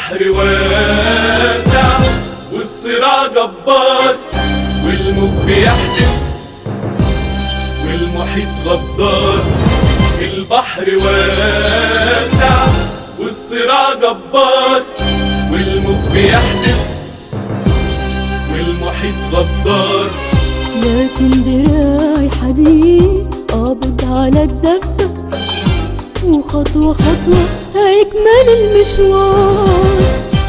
البحر واسع والصراع جبار والموج بيحدف والمحيط غدار البحر واسع والصراع جبار والموج بيحدف والمحيط غدار لكن دراعي حديد قابض على الدفة وخطوة خطوة هيكمل المشوار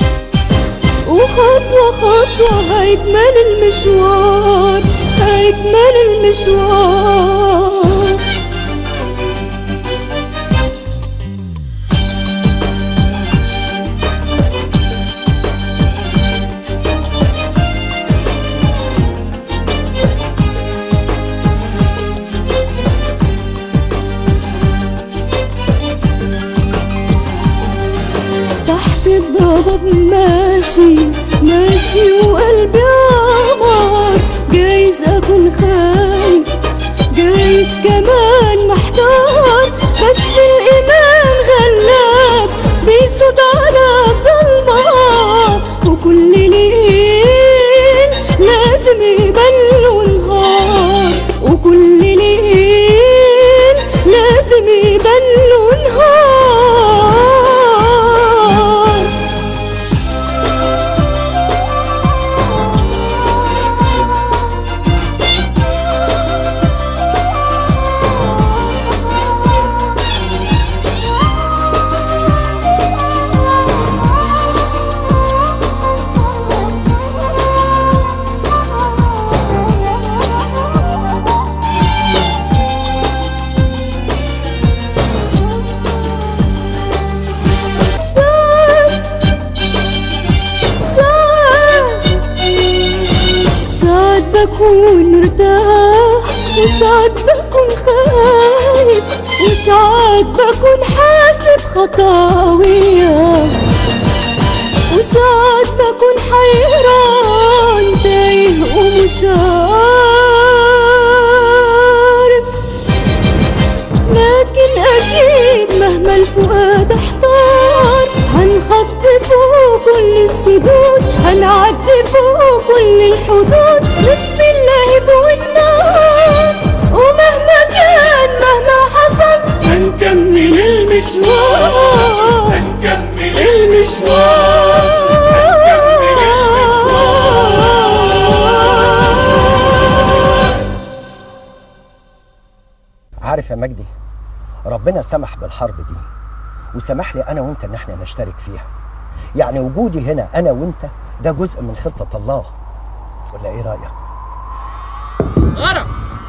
وخطوة خطوة هيكمل المشوار هيكمل المشوار تحت الضباب ماشي ماشي وقلبي عمار جايز اكون خايف جايز كمان محتار بس الايمان غلاب بيسود على الضلمة وكل ليل لازم يبان له نهار وكل ليل لازم يبان له نهار ساعات ساعات ساعات بكون مرتاح وساعات بكون خايف وساعات بكون حاسب خطاوية وساعات بكون حيران تايه ومش عارف لكن أكيد مهما الفؤاد احتار هنحط فوق كل السدود هنعدي فوق كل الحدود نطفي اللهب والنار ومهما كان مهما حصل هنكمل المشوار هنكمل المشوار عارف يا مجدي ربنا سمح بالحرب دي وسمح لي انا وانت ان احنا نشترك فيها يعني وجودي هنا انا وانت ده جزء من خطة الله ولا ايه رأيك غرق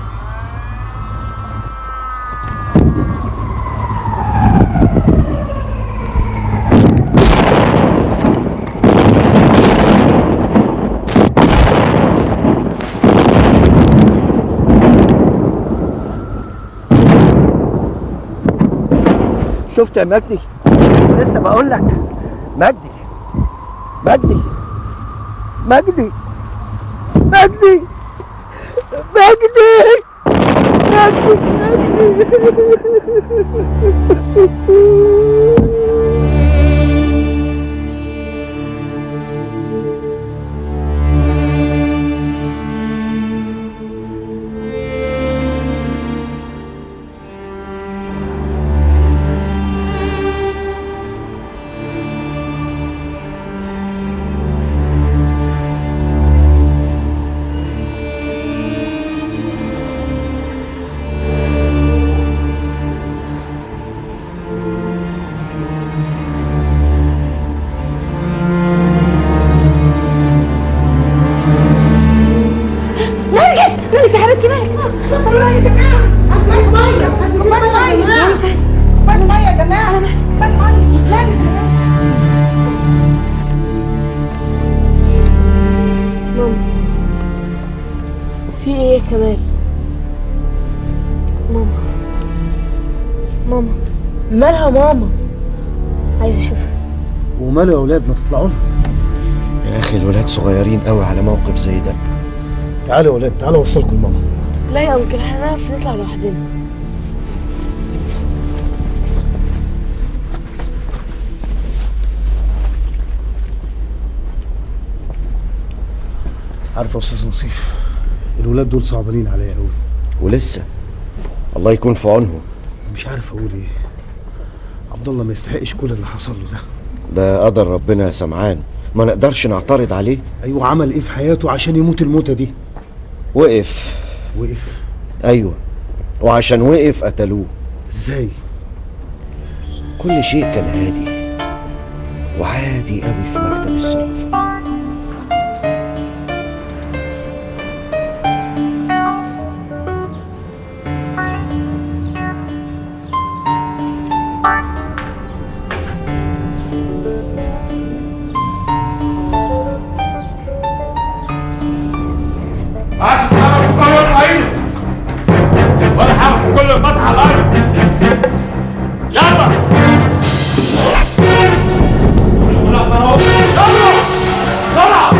شفت يا مجدي مش لسه بقول لك مجدي مجدي مجدي مجدي مجدي مجدي نرجس مالك يا حبيبتي مالك خلي بالك يا جماعه هات ميه هات ميه يا جماعه هات ميه يا جماعه هات ميه مالك يا جماعه ماما في ايه كمان ماما ماما مالها ماما عايزه اشوفها وماله يا اولاد ما تطلعوا لنا يا اخي الولاد صغيرين قوي على موقف زي ده تعالوا يا اولاد تعالوا اوصلكم لماما لا يا انكل هنعرف نطلع لوحدنا عارف يا استاذ نصيف الولاد دول صعبانين عليا قوي ولسه الله يكون في عونهم مش عارف اقول ايه عبد الله ما يستحقش كل اللي حصل له ده ده قدر ربنا يا سمعان ما نقدرش نعترض عليه ايوه عمل ايه في حياته عشان يموت الموتة دي وقف وقف ايوه وعشان وقف قتلوه ازاي كل شيء كان هادي وعادي قوي في مكتب الصرافة أسحب كل العين والحق كل فتح الأرض يلا يلا طلع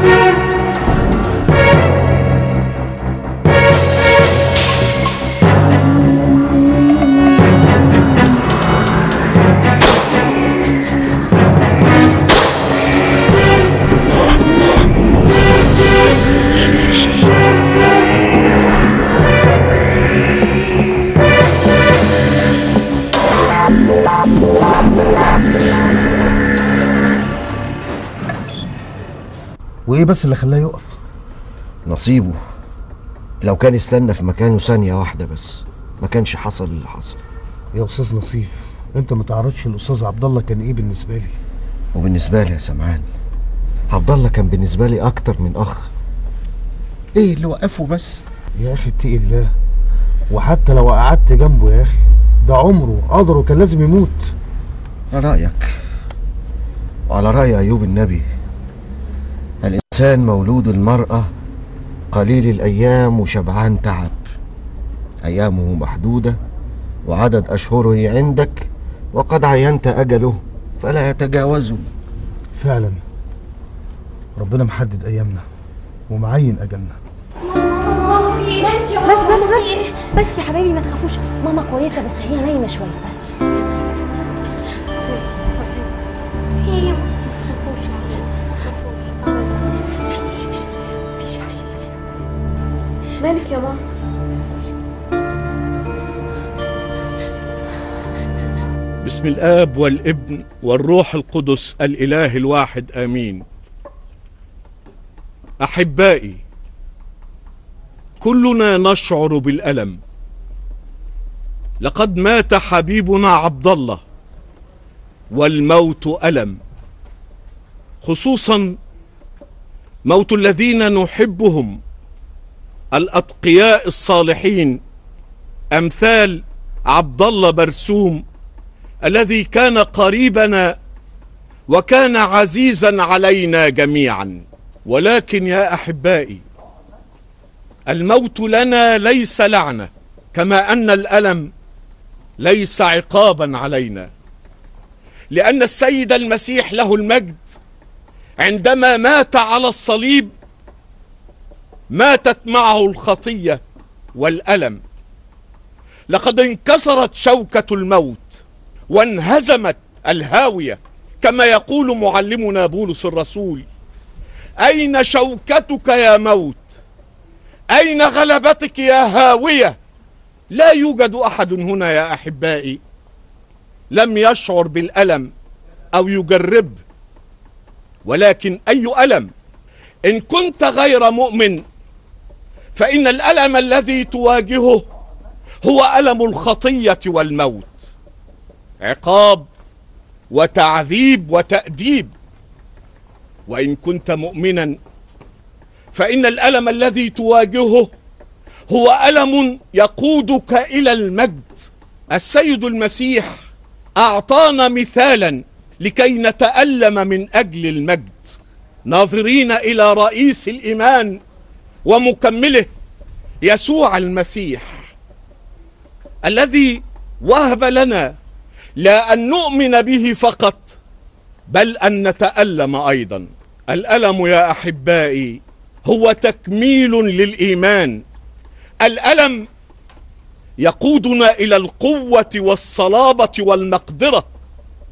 وايه بس اللي خلاه يقف نصيبه لو كان استنى في مكانه ثانية واحدة بس ما كانش حصل اللي حصل يا استاذ نصيف انت ما تعرفش الاستاذ عبد الله كان ايه بالنسبه لي وبالنسبة لي يا سمعان عبد الله كان بالنسبة لي أكتر من أخ إيه اللي وقفه بس يا اخي اتقي الله وحتى لو قعدت جنبه يا اخي ده عمره قدره كان لازم يموت على رأيك وعلى رأي أيوب النبي الإنسان مولود المرأة قليل الأيام وشبعان تعب أيامه محدودة وعدد أشهره عندك وقد عينت أجله فلا يتجاوزه فعلا ربنا محدد ايامنا ومعين اجلنا ماما في ايه؟ بس بس بس بس يا حبايبي ما تخافوش ماما كويسة بس هي نايمة شوية بس في ايه؟ مالك يا ماما؟ بسم الآب والابن والروح القدس الإله الواحد آمين أحبائي كلنا نشعر بالألم لقد مات حبيبنا عبد الله والموت ألم خصوصا موت الذين نحبهم الأتقياء الصالحين أمثال عبد الله برسوم الذي كان قريبنا وكان عزيزا علينا جميعا ولكن يا احبائي الموت لنا ليس لعنه كما ان الالم ليس عقابا علينا لان السيد المسيح له المجد عندما مات على الصليب ماتت معه الخطيه والالم لقد انكسرت شوكه الموت وانهزمت الهاويه كما يقول معلمنا بولس الرسول اين شوكتك يا موت اين غلبتك يا هاويه لا يوجد احد هنا يا احبائي لم يشعر بالالم او يجرب ولكن اي الم ان كنت غير مؤمن فان الالم الذي تواجهه هو الم الخطيه والموت عقاب وتعذيب وتأديب وإن كنت مؤمنا فإن الألم الذي تواجهه هو ألم يقودك إلى المجد السيد المسيح أعطانا مثالا لكي نتألم من أجل المجد ناظرين إلى رئيس الإيمان ومكمله يسوع المسيح الذي وهب لنا لا ان نؤمن به فقط بل ان نتالم ايضا الالم يا احبائي هو تكميل للايمان الالم يقودنا الى القوه والصلابه والمقدره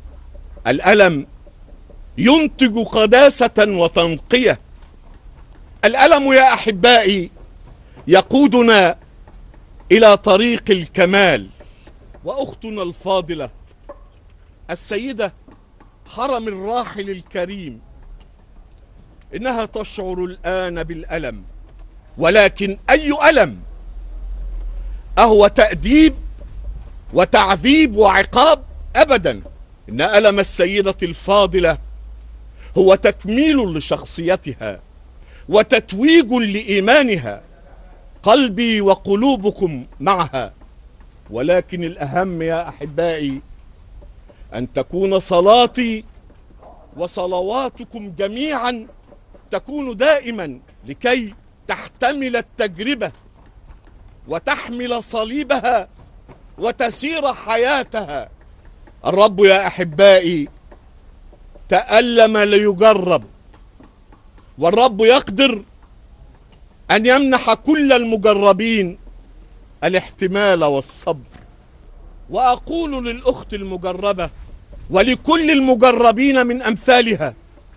الالم ينتج قداسه وتنقيه الالم يا احبائي يقودنا الى طريق الكمال واختنا الفاضله السيده حرم الراحل الكريم انها تشعر الان بالالم ولكن اي الم اهو تاديب وتعذيب وعقاب ابدا ان الم السيده الفاضله هو تكميل لشخصيتها وتتويج لايمانها قلبي وقلوبكم معها ولكن الاهم يا احبائي ان تكون صلاتي وصلواتكم جميعا تكون دائما لكي تحتمل التجربه وتحمل صليبها وتسير حياتها الرب يا احبائي تالم ليجرب والرب يقدر ان يمنح كل المجربين الاحتمال والصبر واقول للاخت المجربه ولكل المجربين من امثالها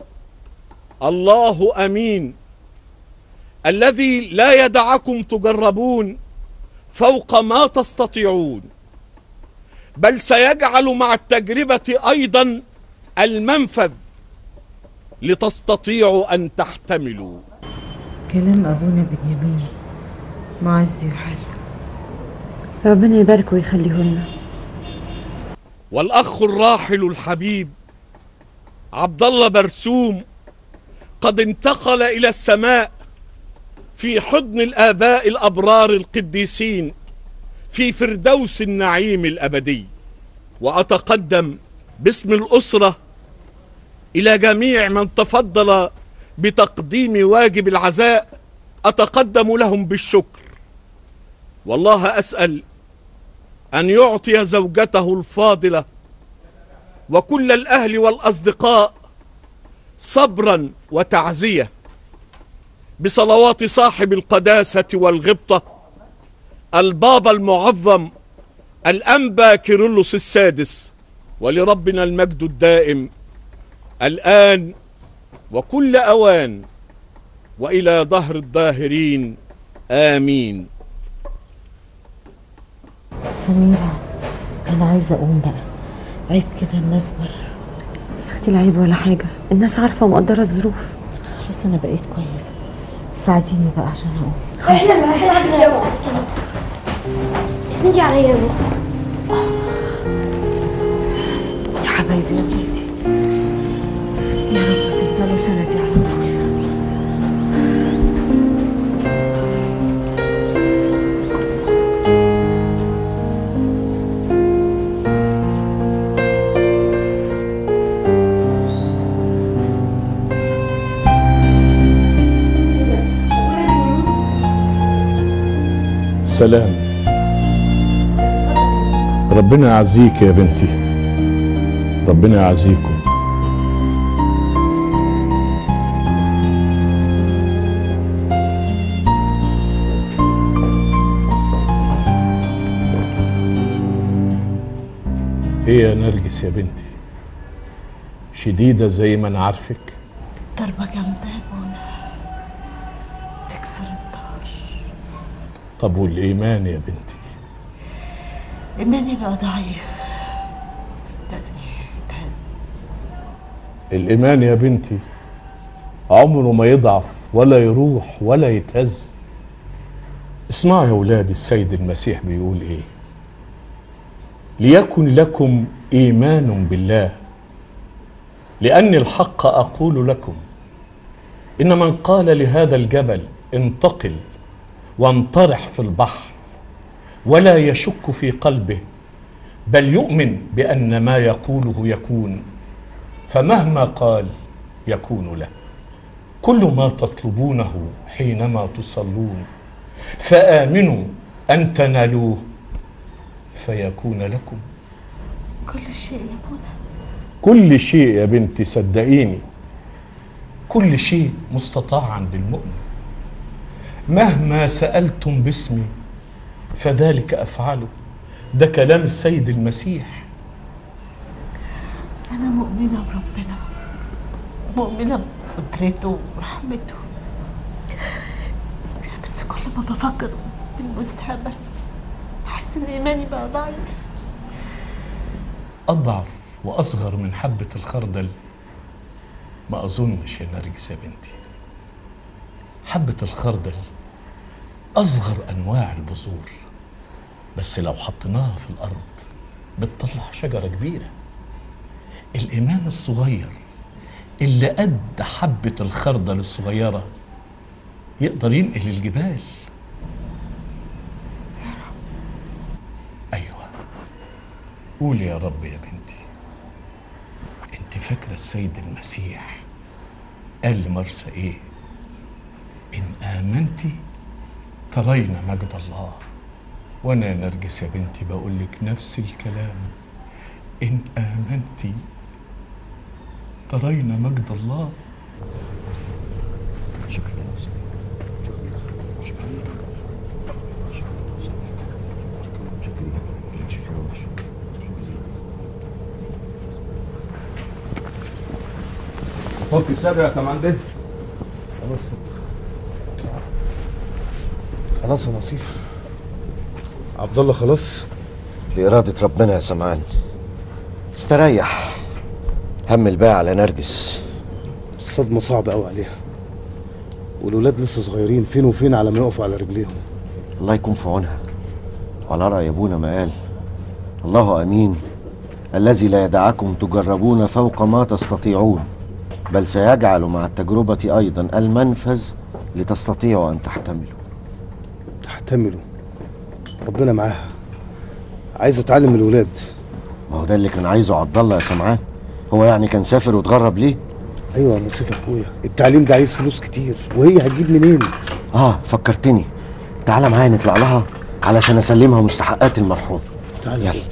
الله امين الذي لا يدعكم تجربون فوق ما تستطيعون بل سيجعل مع التجربه ايضا المنفذ لتستطيعوا ان تحتملوا كلام أبونا بنيامين معزي وحلو ربنا يبارك ويخليه لنا والاخ الراحل الحبيب عبد الله برسوم قد انتقل الى السماء في حضن الاباء الابرار القديسين في فردوس النعيم الابدي واتقدم باسم الاسره الى جميع من تفضل بتقديم واجب العزاء اتقدم لهم بالشكر والله اسال ان يعطي زوجته الفاضله وكل الاهل والاصدقاء صبرا وتعزيه بصلوات صاحب القداسه والغبطه البابا المعظم الانبا كيرلس السادس ولربنا المجد الدائم الان وكل اوان والى دهر الداهرين امين سميرة أنا عايزة أقوم بقى عيب كده الناس بره يا اختي العيب ولا حاجه الناس عارفه ومقدره الظروف خلاص أنا بقيت كويسة ساعديني بقى عشان أقوم احنا اللي هنساعدك يا بابا اسندي عليا يا بابا يا حبايبي يا ولادي يا رب تفضلوا سندي على طول سلام ربنا يعزيك يا بنتي ربنا يعزيكم ايه يا نرجس يا بنتي شديدة زي ما انا عارفك ضربة جامدة يا بونا تكسر الظهر طب والايمان يا بنتي إيماني بقى ضعيف صدقني اتهز الإيمان يا بنتي عمره ما يضعف ولا يروح ولا يتهز اسمعوا يا ولاد السيد المسيح بيقول ايه ليكن لكم ايمان بالله لاني الحق اقول لكم ان من قال لهذا الجبل انتقل وانطرح في البحر ولا يشك في قلبه بل يؤمن بان ما يقوله يكون فمهما قال يكون له كل ما تطلبونه حينما تصلون فامنوا ان تنالوه فيكون لكم كل شيء يا بونا كل شيء يا بنتي صدقيني كل شيء مستطاع عند المؤمن مهما سالتم باسمي فذلك افعله ده كلام السيد المسيح أنا مؤمنة بربنا مؤمنة بقدرته ورحمته كل ما بفكر بالمستقبل احس ان ايماني بقى ضعيف أضعف وأصغر من حبة الخردل ما أظنش يا نرجس يا بنتي حبة الخردل أصغر أنواع البذور بس لو حطيناها في الأرض بتطلع شجرة كبيرة الإيمان الصغير اللي قد حبة الخردل الصغيرة يقدر ينقل الجبال أيوة قولي يا رب يا بنتي انت فاكرة السيد المسيح قال لمرسى ايه ان آمنتي ترين مجد الله وانا يا نرجس يا بنتي بقول لك نفس الكلام ان آمنتي ترين مجد الله شكرا يا أستاذ. شكرا شكرا شكرا شكرا فك الصدر يا كمانجة خلاص خلاص يا نصيف عبد الله خلاص بإرادة ربنا يا سمعان استريح هم الباقي على نرجس الصدمة صعبة قوي عليها والولاد لسه صغيرين فين وفين على ما يقفوا على رجليهم الله يكون في عونها وعلى رأي أبونا ما قال الله أمين الذي لا يدعكم تجربون فوق ما تستطيعون بل سيجعل مع التجربة أيضا المنفذ لتستطيعوا أن تحتملوا تحتملوا ربنا معاها عايز اتعلم الولاد ما هو ده اللي كان عايزه عبد الله يا سمعان هو يعني كان سافر واتغرب ليه؟ ايوه يا نصيف يا اخويا التعليم ده عايز فلوس كتير وهي هتجيب منين اه فكرتني تعالى معايا نطلع لها علشان اسلمها مستحقات المرحوم تعالى يلا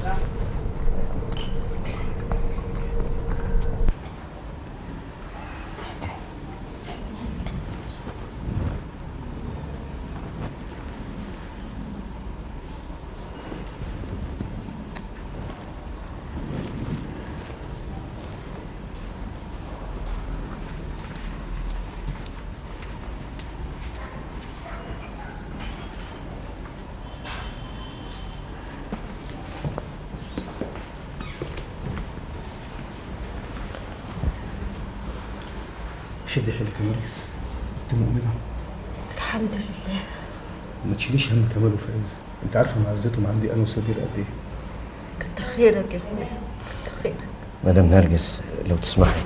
شدي حيلك يا نرجس انت مؤمنه الحمد لله ما تشيليش هم كمال وفايز انت عارفه معزتهم عندي انا وسمير قد ايه كتر خيرك يا اخويا كتر خيرك مدام نرجس لو تسمحي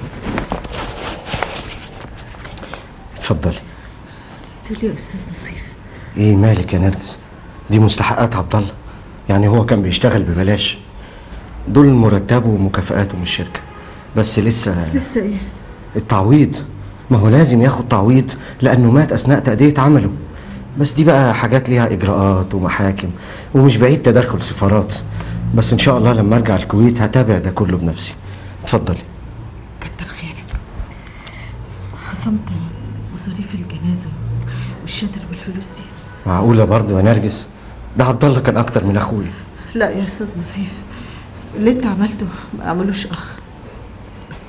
اتفضلي تقول يا استاذ نصيف ايه مالك يا نرجس دي مستحقات عبد الله يعني هو كان بيشتغل ببلاش دول مرتبه ومكافآته من الشركة بس لسه لسه ايه التعويض ما هو لازم ياخد تعويض لأنه مات أثناء تأدية عمله بس دي بقى حاجات ليها إجراءات ومحاكم ومش بعيد تدخل سفارات بس إن شاء الله لما أرجع الكويت هتابع ده كله بنفسي اتفضلي كتر خيرك خصمت مصاريف الجنازة والشجر بالفلوس دي معقولة برضه يا نرجس ده عبد الله كان أكتر من أخويا لا يا استاذ نصيف اللي انت عملته ما عملوش اخ بس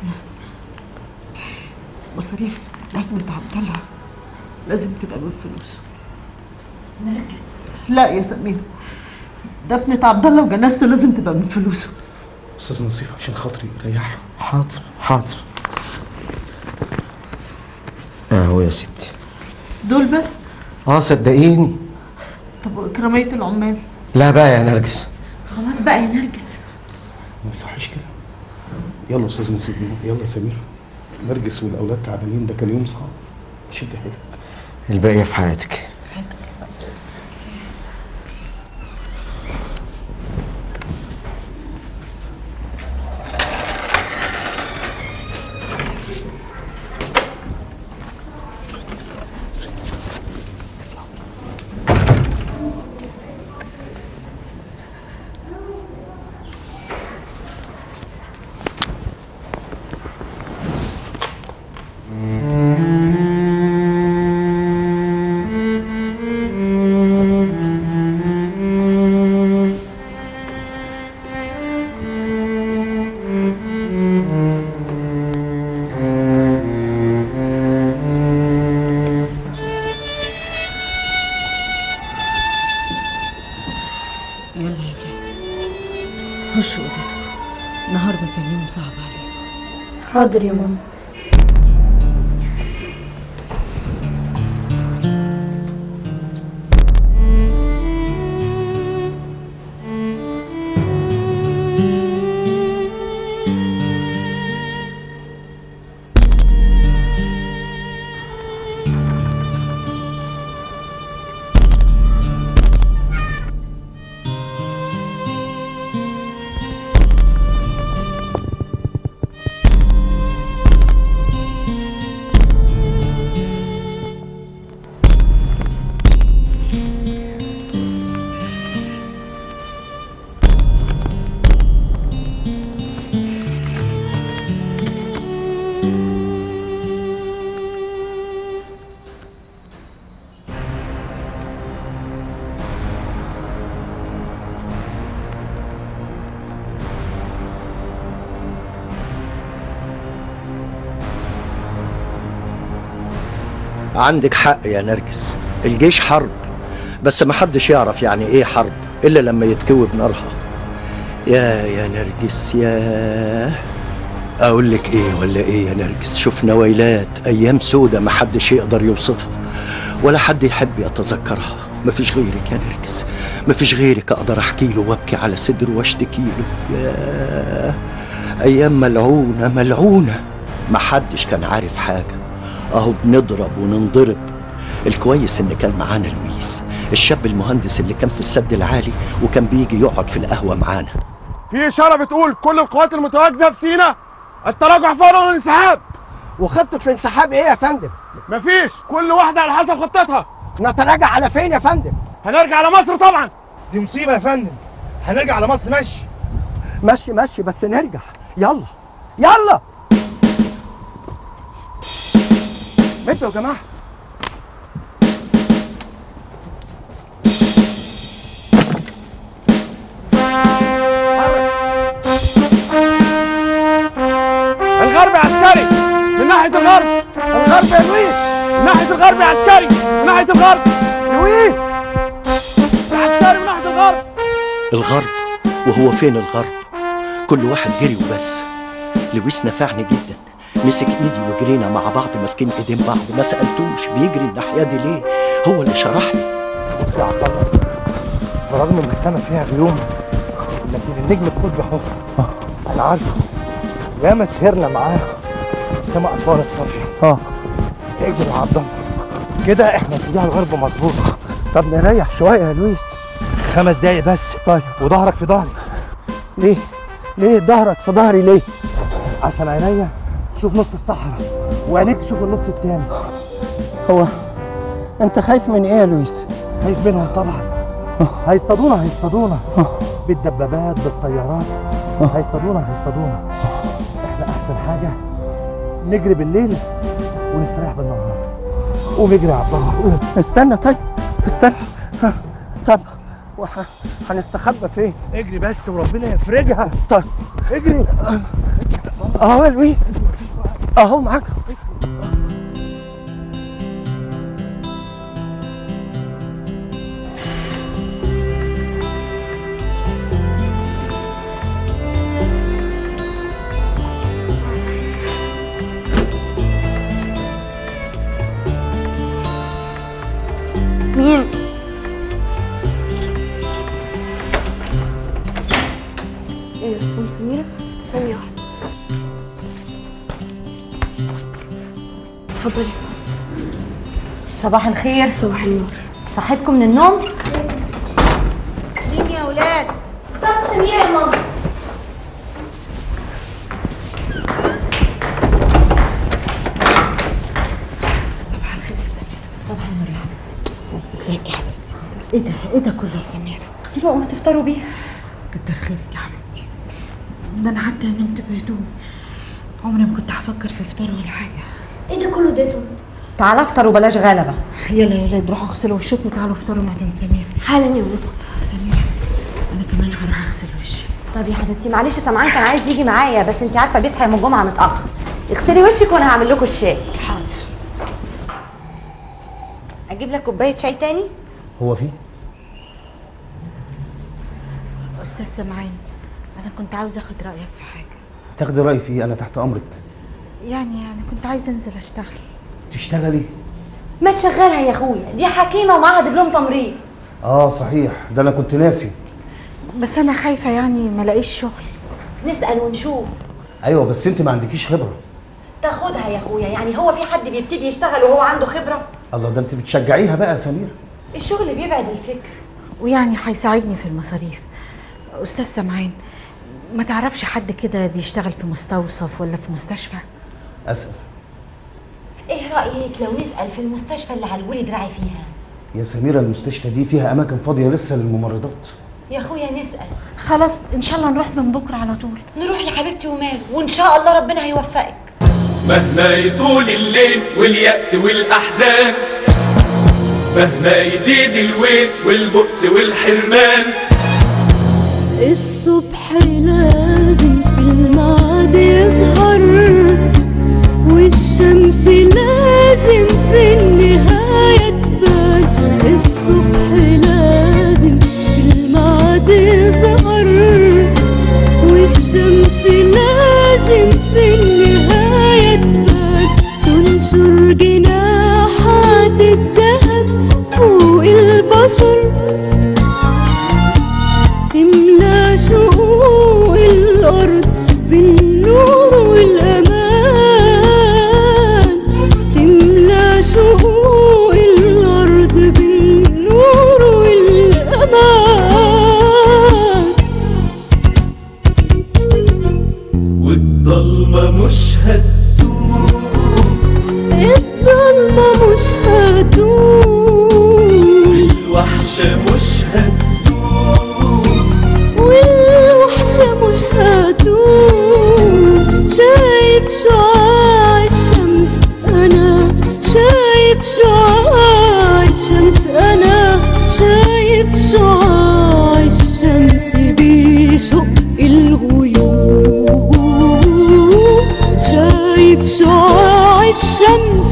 مصاريف دفنة عبد الله لازم تبقى من فلوسه نرجس لا يا سمير دفنة عبد الله وجنازته لازم تبقى من فلوسه استاذ نصيف عشان خاطري ريحها حاضر حاضر اهو يا ستي دول بس اه صدقيني طب وإكرامية العمال لا بقى يا نرجس خلاص بقى يا نرجس ما يصحش كده يلا استاذ نصيف يلا يا سمير نرجس والاولاد تعبانين ده كان يوم صعب شد حيلك الباقية في حياتك خش اوضتك النهارده كان يوم صعب عليك حاضر يا ماما عندك حق يا نرجس الجيش حرب بس ما حدش يعرف يعني ايه حرب الا لما يتكوي بنارها يا يا نرجس يا اقول لك ايه ولا ايه يا نرجس شفنا ويلات ايام سودة ما حدش يقدر يوصفها ولا حد يحب يتذكرها ما فيش غيرك يا نرجس ما فيش غيرك اقدر احكي له وابكي على صدره واشتكي له يا ايام ملعونه ملعونه ما حدش كان عارف حاجه اهو بنضرب وننضرب الكويس ان كان معانا لويس الشاب المهندس اللي كان في السد العالي وكان بيجي يقعد في القهوه معانا في اشاره بتقول كل القوات المتواجده في سينا التراجع فورا والانسحاب وخطه الانسحاب ايه يا فندم مفيش كل واحده على حسب خطتها نتراجع على فين يا فندم هنرجع على مصر طبعا دي مصيبه يا فندم هنرجع على مصر ماشي مشي مشي بس نرجع يلا يلا متوا يا جماعه الغرب عسكري من ناحيه الغرب الغرب يا لويس من ناحيه الغرب يا عسكري من ناحيه الغرب لويس العسكري من ناحيه الغرب الغرب وهو فين الغرب كل واحد جري وبس لويس نفعني جدا مسك ايدي وجرينا مع بعض ماسكين ايدين بعض ما سالتوش بيجري الناحيه دي ليه هو اللي شرح لي بص يا عبد الله برغم ان السما فيها غيوم لكن النجم القطبي اهو انا عارفه ياما سهرنا معاه سما اسوار الصافيه اه اجري يا عبد الله كده احنا اتجاه الغرب مظبوط طب نريح شويه يا لويس خمس دقايق بس طيب وظهرك في ظهري ليه؟ ليه ظهرك في ظهري ليه؟ عشان عينيا تشوف نص الصحراء وعينيك تشوف النص التاني هو انت خايف من ايه يا لويس خايف منهم طبعا هيصطادونا هيصطادونا بالدبابات بالطيارات هيصطادونا هيصطادونا احنا احسن حاجه نجري بالليل ونستريح بالنهار قوم اجري يا عبد الله قوم استنى طيب استنى ها، طب وح... هنستخبى فين اجري بس وربنا يفرجها طيب اجري اهو يا لويس اهو معاك مين ايه ده تقوم سميرة ثانية واحدة اتفضلي صباح الخير صباح النور صحتكم من النوم مين يا ولاد طب سميرة يا ماما صباح الخير يا سميرة صباح النور يا حبيبتي ازيك يا حبيبتي ايه ده ايه ده كله يا سميرة دي لقمه تفطروا بيها كتر خيرك يا حبيبتي ده انا حتى نمت بهدوء عمري ما كنت هفكر في فطار ولا حاجة ايه ده كله ديتو تعالى افطر وبلاش غلبه يلا يا ولاد روحوا اغسلوا وشكم وتعالوا افطروا مع تاني سميرة حالا يا ماما سميرة انا كمان هروح اغسل وشي طب يا حبيبتي معلش سمعان كان عايز يجي معايا بس انت عارفه بيصحى يوم الجمعه متاخر اغسلي وشك وانا هعمل لكم الشاي حاضر اجيب لك كوبايه شاي تاني هو في استاذ سمعان انا كنت عاوزه اخد رايك في حاجه تاخدي رايي فيه انا تحت امرك يعني انا كنت عايزه انزل اشتغل تشتغلي ما تشغلها يا اخويا دي حكيمه ومعاها دبلوم تمريض اه صحيح ده انا كنت ناسي بس انا خايفه يعني ما الاقيش شغل نسال ونشوف ايوه بس انت ما عندكيش خبره تاخدها يا اخويا يعني هو في حد بيبتدي يشتغل وهو عنده خبره الله ده انت بتشجعيها بقى يا سمير الشغل بيبعد الفكر ويعني هيساعدني في المصاريف استاذ سمعان ما تعرفش حد كده بيشتغل في مستوصف ولا في مستشفى اسال ايه رايك لو نسال في المستشفى اللي هلولي دراعي فيها يا سميره المستشفى دي فيها اماكن فاضيه لسه للممرضات يا اخويا نسال خلاص ان شاء الله نروح من بكره على طول نروح يا حبيبتي ومال وان شاء الله ربنا هيوفقك مهما يطول الليل واليأس والأحزان مهما يزيد الويل والبؤس والحرمان الصبح لازم في الميعاد يظهر والشمس لازم في النهاية تبان الصبح لازم في الميعاد يظهر والشمس لازم في النهاية تبان تنشر جناحات الذهب فوق البشر تملى شقوق الأرض بالنور والأمان تملى شقوق الأرض بالنور والأمان والضلمة مش هتدوم الضلمة مش هتدوم الوحشة مش هتدوم والوحشة مش هتدوم شايف شعاع الشمس أنا شايف شعاع الشمس أنا شايف شعاع الشمس بيشق الغيوم شايف شعاع الشمس